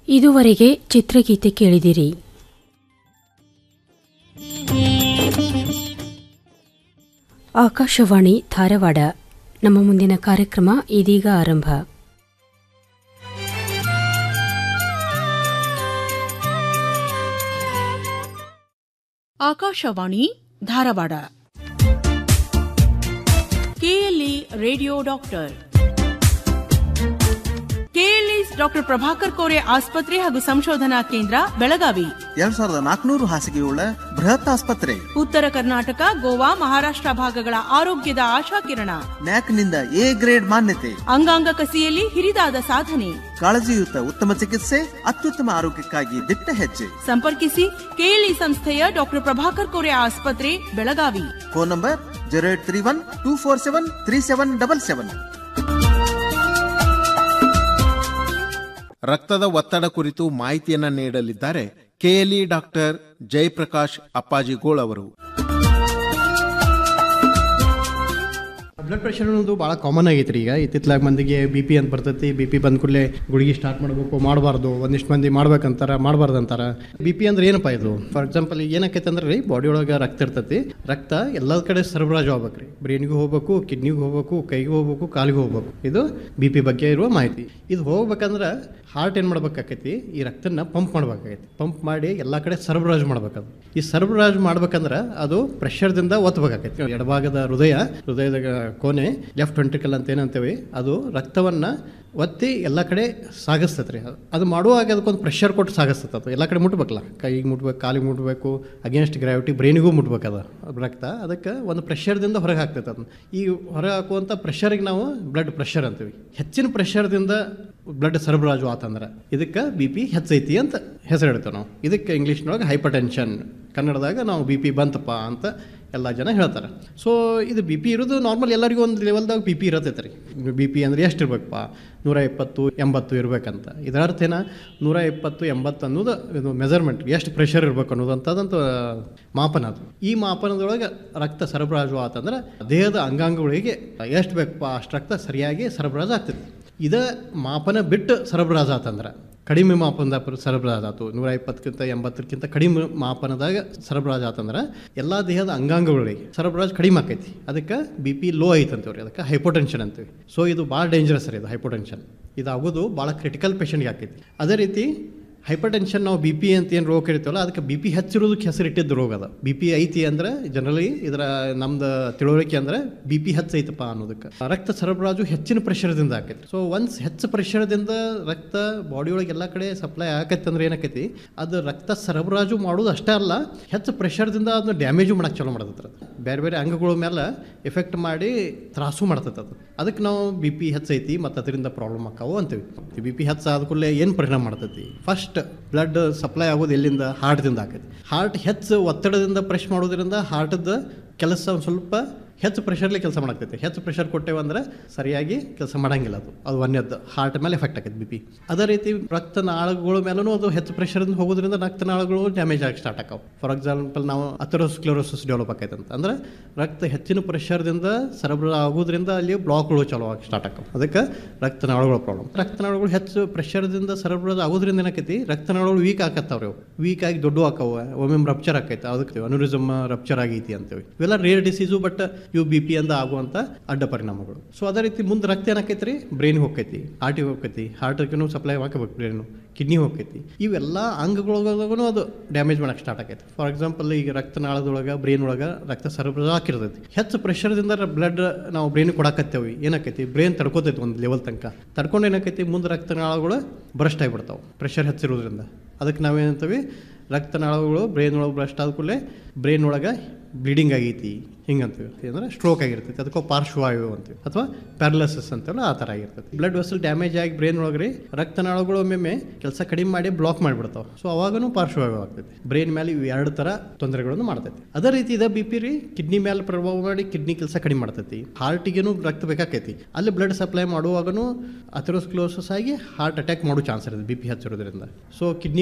ಇದುವರೆಗೆ ಚಿತ್ರಗೀತೆ ಕೇಳಿದಿರಿ ಆಕಾಶವಾಣಿ ಧಾರವಾಡ ನಮ್ಮ ಮುಂದಿನ ಕಾರ್ಯಕ್ರಮ ಇದೀಗ ಆರಂಭ Akashvani Dharwad KLE radio doctor KLE doctor Prabhakar Kore ಆಸ್ಪತ್ರೆ ಹಾಗೂ ಸಂಶೋಧನಾ ಕೇಂದ್ರ ಬೆಳಗಾವಿ ಎರಡ್ ಸಾವಿರದ ನಾಲ್ಕುನೂರು ಹಾಸಿಗೆಯುಳ್ಳ ಬೃಹತ್ ಆಸ್ಪತ್ರೆ ಉತ್ತರ ಕರ್ನಾಟಕ ಗೋವಾ ಮಹಾರಾಷ್ಟ್ರ ಭಾಗಗಳ ಆರೋಗ್ಯದ ಆಶಾಕಿರಣ ನ್ಯಾಕ್ನಿಂದ ಎ ಗ್ರೇಡ್ ಮಾನ್ಯತೆ ಅಂಗಾಂಗ ಕಸಿಯಲ್ಲಿ ಹಿರಿದಾದ ಸಾಧನೆ ಕಾಳಜಿಯುತ ಉತ್ತಮ ಚಿಕಿತ್ಸೆ ಅತ್ಯುತ್ತಮ ಆರೋಗ್ಯಕ್ಕಾಗಿ ದಿಟ್ಟ ಹೆಜ್ಜೆ ಸಂಪರ್ಕಿಸಿ ಕೆಎಲ್ಇ ಸಂಸ್ಥೆಯ ಡಾಕ್ಟರ್ ಪ್ರಭಾಕರ್ ಕೋರೆ ಆಸ್ಪತ್ರೆ Belagavi phone number zero eight three one two four seven three seven double seven ರಕ್ತದ ಒತ್ತಡ ಕುರಿತು ಮಾಹಿತಿಯನ್ನ ನೀಡಲಿದ್ದಾರೆ ಕೆಎಲ್ಇ ಡಾಕ್ಟರ್ ಜಯಪ್ರಕಾಶ್ ಅಪ್ಪಾಜಿಗೋಳ್ ಅವರು ಬ್ಲಡ್ ಪ್ರೆಷರ್ ಅನ್ನೋದು ಭಾಳ ಕಾಮನ್ ಆಗೈತೆ ರೀ ಈಗ ಇತ್ತಿತ್ತಲಾಗ ಮಂದಿಗೆ ಬಿ ಪಿ ಅಂತ ಬರ್ತೈತಿ ಬಿ ಪಿ ಬಂದ ಕೂಡಲೇ ಗುಳಿಗೆ ಸ್ಟಾರ್ಟ್ ಮಾಡಬೇಕು ಮಾಡಬಾರ್ದು ಒಂದಿಷ್ಟು ಮಂದಿ ಮಾಡ್ಬೇಕಂತಾರ ಮಾಡಬಾರ್ದು ಅಂತಾರ ಬಿ ಪಿ ಅಂದ್ರೆ ಏನಪ್ಪ ಇದು ಫಾರ್ ಎಕ್ಸಾಂಪಲ್ ಏನಾಕೈತೆ ಅಂದ್ರೆ ರೀ ಬಾಡಿ ಒಳಗೆ ರಕ್ತ ಇರ್ತೈತಿ ರಕ್ತ ಎಲ್ಲ ಕಡೆ ಸರಬರಾಜು ಆಗ್ಬೇಕು ರೀ ಬ್ರೈನ್ಗೂ ಹೋಗ್ಬೇಕು ಕಿಡ್ನಿಗೂ ಹೋಗ್ಬೇಕು ಕೈಗೂ ಹೋಗ್ಬೇಕು ಕಾಲಿಗೂ ಹೋಗ್ಬೇಕು ಇದು ಬಿ ಪಿ ಬಗ್ಗೆ ಇರುವ ಮಾಹಿತಿ ಇದು ಹೋಗ್ಬೇಕಂದ್ರೆ ಹಾರ್ಟ್ ಏನು ಮಾಡ್ಬೇಕಾಕೈತಿ ಈ ರಕ್ತನ ಪಂಪ್ ಮಾಡ್ಬೇಕಾಗೈತಿ ಪಂಪ್ ಮಾಡಿ ಎಲ್ಲ ಕಡೆ ಸರಬರಾಜು ಮಾಡ್ಬೇಕದು ಈ ಸರಬರಾಜು ಮಾಡ್ಬೇಕಂದ್ರೆ ಅದು ಪ್ರೆಷರ್ದಿಂದ ಒತ್ತಬೇಕಾಗೈತಿ ಎಡಭಾಗದ ಹೃದಯ ಹೃದಯದ ಕೋಣೆ ಲೆಫ್ಟ್ ವೆಂಟ್ರಿಕಲ್ ಅಂತ ಏನಂತೇವೆ ಅದು ರಕ್ತವನ್ನು ಒತ್ತಿ ಎಲ್ಲ ಕಡೆ ಸಾಗಿಸ್ತೈತೆ ರೀ ಅದು ಅದು ಮಾಡುವಾಗ ಅದಕ್ಕೊಂದು ಪ್ರೆಷರ್ ಕೊಟ್ಟು ಸಾಗಿಸ್ತೈತೆ ಅದು ಎಲ್ಲ ಕಡೆ ಮುಟ್ಬೇಕಲ್ಲ ಕೈಗೆ ಮುಟ್ಬೇಕು ಕಾಲಿಗೆ ಮುಟ್ಬೇಕು ಅಗೇನ್ಸ್ಟ್ ಗ್ರಾವಿಟಿ ಬ್ರೈನಿಗೂ ಮುಟ್ಬೇಕದ ರಕ್ತ ಅದಕ್ಕೆ ಒಂದು ಪ್ರೆಷರ್ದಿಂದ ಹೊರಗೆ ಹಾಕ್ತೈತೆ ಅದನ್ನ ಈ ಹೊರಗೆ ಹಾಕುವಂಥ ಪ್ರೆಷರಿಗೆ ನಾವು ಬ್ಲಡ್ ಪ್ರೆಷರ್ ಅಂತೀವಿ ಹೆಚ್ಚಿನ ಪ್ರೆಷರ್ದಿಂದ ಬ್ಲಡ್ ಸರಬರಾಜು ಆತಂದ್ರೆ ಇದಕ್ಕೆ ಬಿ ಪಿ ಹೆಚ್ಚೈತಿ ಅಂತ ಹೆಸರು ಹೇಳ್ತೇವೆ ನಾವು ಇದಕ್ಕೆ ಇಂಗ್ಲೀಷ್ನೊಳಗೆ ಹೈಪರ್ ಟೆನ್ಷನ್ ಕನ್ನಡದಾಗ ನಾವು ಬಿ ಪಿ ಬಂತಪ್ಪ ಅಂತ ಎಲ್ಲ ಜನ ಹೇಳ್ತಾರೆ ಸೊ ಇದು ಬಿ ಪಿ ಇರೋದು ನಾರ್ಮಲ್ ಎಲ್ಲರಿಗೂ ಒಂದು ಲೆವೆಲ್ದಾಗ ಬಿ ಪಿ ಇರತ್ತೈತೆ ರೀ ಬಿ ಪಿ ಅಂದರೆ ಎಷ್ಟು ಇರ್ಬೇಕಪ್ಪ ನೂರ ಇಪ್ಪತ್ತು ಎಂಬತ್ತು ಇರಬೇಕಂತ ಇದರ ಅರ್ಥ ಏನ ನೂರ ಇಪ್ಪತ್ತು ಎಂಬತ್ತು ಅನ್ನೋದು ಇದು ಮೆಜರ್ಮೆಂಟ್ ಎಷ್ಟು ಪ್ರೆಷರ್ ಇರಬೇಕು ಅನ್ನೋದು ಅಂಥದ್ದಂತ ಮಾಪನ ಅದು ಈ ಮಾಪನದೊಳಗೆ ರಕ್ತ ಸರಬರಾಜು ಆತಂದ್ರೆ ದೇಹದ ಅಂಗಾಂಗಗಳಿಗೆ ಎಷ್ಟು ಬೇಕಪ್ಪ ಅಷ್ಟು ರಕ್ತ ಸರಿಯಾಗಿ ಸರಬರಾಜು ಆಗ್ತೈತಿ ಇದ ಮಾಪನ ಬಿಟ್ಟು ಸರಬರಾಜು ಆತಂದ್ರೆ ಕಡಿಮೆ ಮಾಪನದ ಪ್ರ- ಸರಬರಾಜು ಆತು ನೂರ ಇಪ್ಪತ್ತಕ್ಕಿಂತ ಎಂಬತ್ತಕ್ಕಿಂತ ಕಡಿಮೆ ಮಾಪನದಾಗ ಸರಬರಾಜು ಆತಂದ್ರೆ ಎಲ್ಲ ದೇಹದ ಅಂಗಾಂಗಗಳಿಗೆ ಸರಬರಾಜು ಕಡಿಮೆ ಆಕೈತಿ ಅದಕ್ಕೆ ಬಿ ಪಿ ಲೋ ಐತೆ ಅಂತೀವ್ರಿ ಅದಕ್ಕೆ ಹೈಪೋಟೆನ್ಷನ್ ಅಂತೀವಿ ಸೊ ಇದು ಭಾಳ ಡೇಂಜರಸ್ ರೀ ಇದು ಹೈಪೋಟೆನ್ಷನ್ ಇದು ಆಗೋದು ಭಾಳ ಕ್ರಿಟಿಕಲ್ ಪೇಷಂಟ್ಗೆ ಆಕೈತಿ ಅದೇ ರೀತಿ ಹೈಪರ್ ಟೆನ್ಷನ್ ನಾವು ಬಿ ಪಿ ಅಂತ ಏನು ರೋಗ ಕರಿತೀವಲ್ಲ ಅದಕ್ಕೆ ಬಿ ಪಿ ಹೆಚ್ಚಿರೋದಕ್ಕೆ ಹೆಸರಿಟ್ಟಿದ್ದು ರೋಗ ಅದ ಬಿ ಪಿ ಐತಿ ಅಂದ್ರೆ ಜನರಲಿ ಇದರ ನಮ್ದು ತಿಳುವಳಿಕೆ ಅಂದ್ರೆ ಬಿ ಪಿ ಹೆಚ್ಚೈತಪ್ಪ ಅನ್ನೋದಕ್ಕೆ ರಕ್ತ ಸರಬರಾಜು ಹೆಚ್ಚಿನ ಪ್ರೆಷರ್ದಿಂದ ಆಕೈತಿ ಸೊ ಒನ್ಸ್ ಹೆಚ್ಚು ಪ್ರೆಷರ್ದಿಂದ ರಕ್ತ ಬಾಡಿ ಒಳಗೆ ಎಲ್ಲ ಕಡೆ ಸಪ್ಲೈ ಆಕೈತೆ ಅಂದ್ರೆ ಏನಾಕೈತಿ ಅದು ರಕ್ತ ಸರಬರಾಜು ಮಾಡೋದು ಅಷ್ಟೇ ಅಲ್ಲ ಹೆಚ್ಚು ಪ್ರೆಷರ್ದಿಂದ ಅದನ್ನ ಡ್ಯಾಮೇಜು ಮಾಡಕ್ಕೆ ಚಲೋ ಮಾಡ್ತೈತೆ ಅದು ಬೇರೆ ಬೇರೆ ಅಂಗಗಳ ಮೇಲೆ ಎಫೆಕ್ಟ್ ಮಾಡಿ ತ್ರಾಸು ಮಾಡ್ತೈತೆ ಅದು ಅದಕ್ಕೆ ನಾವು ಬಿ ಪಿ ಹೆಚ್ಚೈತಿ ಮತ್ತು ಅದರಿಂದ ಪ್ರಾಬ್ಲಮ್ ಆಕಾವು ಅಂತೀವಿ ಬಿ ಪಿ ಹೆಚ್ಚಾದ ಕೂಡಲೇ ಏನು ಪರಿಣಾಮ ಮಾಡ್ತೈತಿ ಫಸ್ಟ್ ಬ್ಲಡ್ ಸಪ್ಲೈ ಆಗೋದು ಎಲ್ಲಿಂದ ಹಾರ್ಟ್ದಿಂದ ಆಕೈತಿ ಹಾರ್ಟ್ ಹೆಚ್ಚು ಒತ್ತಡದಿಂದ ಪ್ರೆಶ್ ಮಾಡೋದ್ರಿಂದ ಹಾರ್ಟದ ಕೆಲಸ ಒಂದು ಸ್ವಲ್ಪ ಹೆಚ್ಚು ಪ್ರೆಷರ್ಲಿ ಕೆಲಸ ಮಾಡಾಕ್ತೈತಿ ಹೆಚ್ಚು ಪ್ರೆಷರ್ ಕೊಟ್ಟೇವೆ ಅಂದ್ರೆ ಸರಿಯಾಗಿ ಕೆಲಸ ಮಾಡಂಗಿಲ್ಲ ಅದು ಅದು ಒಂದೇದ್ದು ಹಾರ್ಟ್ ಮೇಲೆ ಎಫೆಕ್ಟ್ ಆಕೈತಿ ಬಿ ಪಿ ಅದೇ ರೀತಿ ರಕ್ತನಾಳಗಳ ಮೇಲೂ ಅದು ಹೆಚ್ಚು ಪ್ರೆಷರಿಂದ ಹೋಗೋದ್ರಿಂದ ರಕ್ತನಾಳಗಳು ಡ್ಯಾಮೇಜ್ ಆಗಿ ಸ್ಟಾರ್ಟ್ ಆಕಾವು ಫಾರ್ ಎಕ್ಸಾಂಪಲ್ ನಾವು ಅಥೆರೋಸ್ಕ್ಲೋರೋಸಿಸ್ ಡೆವಲಪ್ ಆಕೈತೆ ಅಂತ ಅಂದ್ರೆ ರಕ್ತ ಹೆಚ್ಚಿನ ಪ್ರೆಷರ್ದಿಂದ ಸರಬರಾಜು ಆಗೋದ್ರಿಂದ ಅಲ್ಲಿ ಬ್ಲಾಕ್ಗಳು ಚಲೋ ಆಗಿ ಸ್ಟಾರ್ಟ್ ಆಕಾವು ಅದಕ್ಕೆ ರಕ್ತನಾಳಗಳ ಪ್ರಾಬ್ಲಮ್ ರಕ್ತನಾಳಗಳು ಹೆಚ್ಚು ಪ್ರೆಷರ್ದಿಂದ ಸರಬರಾಜು ಆಗೋದ್ರಿಂದ ಏನಾಕೈತಿ ರಕ್ತನಾಳಗಳು ವೀಕ್ ಆಕತ್ತಾವ್ರಿ ಅವು ವೀಕ್ ಆಗಿ ದೊಡ್ಡ ಆಕಾವು ಒಮ್ಮೆ ರಪ್ಚರ್ ಆಕೈತೆ ಅದಕ್ಕೆ ಅನುರಿಸಮ್ ರಪ್ಚರ್ ಆಗೈತಿ ಅಂತೇಳಿ ಇವೆಲ್ಲ ರೇರ್ ಡಿಸೀಸು ಬಟ್ ಇವು ಬಿ ಪಿ ಅಂದ ಆಗುವಂಥ ಅಡ್ಡ ಪರಿಣಾಮಗಳು ಸೊ ಅದೇ ರೀತಿ ಮುಂದೆ ರಕ್ತ ಏನಾಕೈತಿ ರೀ ಬ್ರೈನ್ ಹೋಗ್ತೈತಿ ಹಾರ್ಟಿಗೆ ಹೋಗ್ತೈತಿ ಹಾರ್ಟ್ಗೂ ಸಪ್ಲೈ ಹಾಕಬೇಕು ಬ್ರೈನು ಕಿಡ್ನಿ ಹೋಗ್ತೈತಿ ಇವೆಲ್ಲ ಅಂಗಗಳೊಳಗೂ ಅದು ಡ್ಯಾಮೇಜ್ ಮಾಡಕ್ಕೆ ಸ್ಟಾರ್ಟ್ ಆಕೈತಿ ಫಾರ್ ಎಕ್ಸಾಂಪಲ್ ಈಗ ರಕ್ತನಾಳದೊಳಗೆ ಬ್ರೈನ್ ಒಳಗೆ ರಕ್ತ ಸರಬರಾಜು ಹಾಕಿರ್ತೈತಿ ಹೆಚ್ಚು ಪ್ರೆಷರ್ದಿಂದ ಬ್ಲಡ್ ನಾವು ಬ್ರೈನ್ ಕೊಡಾಕತ್ತೇವಿ ಏನಾಕೈತಿ ಬ್ರೈನ್ ತಡ್ಕೋತೈತಿ ಒಂದು ಲೆವೆಲ್ ತನಕ ತಡ್ಕೊಂಡು ಏನಾಕೈತಿ ಮುಂದೆ ರಕ್ತನಾಳಗಳು ಬ್ರಸ್ಟ್ ಆಗಿಬಿಡ್ತಾವೆ ಪ್ರೆಷರ್ ಹೆಚ್ಚಿರೋದ್ರಿಂದ ಅದಕ್ಕೆ ನಾವೇನಂತೀವಿ ರಕ್ತನಾಳಗಳು ಬ್ರೈನ್ ಒಳಗೆ ಬ್ರಸ್ಟ್ ಆದ ಕೂಡಲೇ ಬ್ರೈನ್ ಒಳಗೆ ಬ್ಲೀಡಿಂಗ್ ಆಗೈತಿ ಹಿಂಗಂತೀವಿ ಅಂದರೆ ಸ್ಟ್ರೋಕ್ ಆಗಿರ್ತೈತಿ ಅದಕ್ಕೆ ಪಾರ್ಶ್ವವಾಯು ಅಂತೀವಿ ಅಥವಾ ಪ್ಯಾರಲಸಿಸ್ ಅಂತೆಲ್ಲ ಆ ಥರ ಆಗಿರ್ತೈತಿ ಬ್ಲಡ್ ವೆಸಲ್ ಡ್ಯಾಮೇಜ್ ಆಗಿ ಬ್ರೈನ್ ಒಳಗೆ ರೀ ರಕ್ತನಾಳಗಳು ಒಮ್ಮೊಮ್ಮೆ ಕೆಲಸ ಕಡಿಮೆ ಮಾಡಿ ಬ್ಲಾಕ್ ಮಾಡಿಬಿಡ್ತಾವೆ ಸೊ ಅವಾಗೂ ಪಾರ್ಶ್ವವಾಯು ಆಗ್ತೈತಿ ಬ್ರೈನ್ ಮೇಲೆ ಇವು ಎರಡು ಥರ ತೊಂದರೆಗಳನ್ನು ಮಾಡ್ತೈತಿ ಅದೇ ರೀತಿ ಇದೆ ಬಿ ಪಿ ರೀ ಕಿಡ್ನಿ ಮೇಲೆ ಪ್ರಭಾವ ಮಾಡಿ ಕಿಡ್ನಿ ಕೆಲಸ ಕಡಿಮೆ ಮಾಡ್ತೈತಿ ಹಾರ್ಟಿಗೇನು ರಕ್ತ ಬೇಕಾಕೈತಿ ಅಲ್ಲಿ ಬ್ಲಡ್ ಸಪ್ಲೈ ಮಾಡುವಾಗೂ ಅಥೆರೋಸ್ಕ್ಲೋಸಸ್ ಆಗಿ ಹಾರ್ಟ್ ಅಟ್ಯಾಕ್ ಮಾಡೋ ಚಾನ್ಸ್ ಇರುತ್ತೆ ಬಿ ಪಿ ಹೆಚ್ಚಿರೋದ್ರಿಂದ ಸೊ ಕಿಡ್ನಿ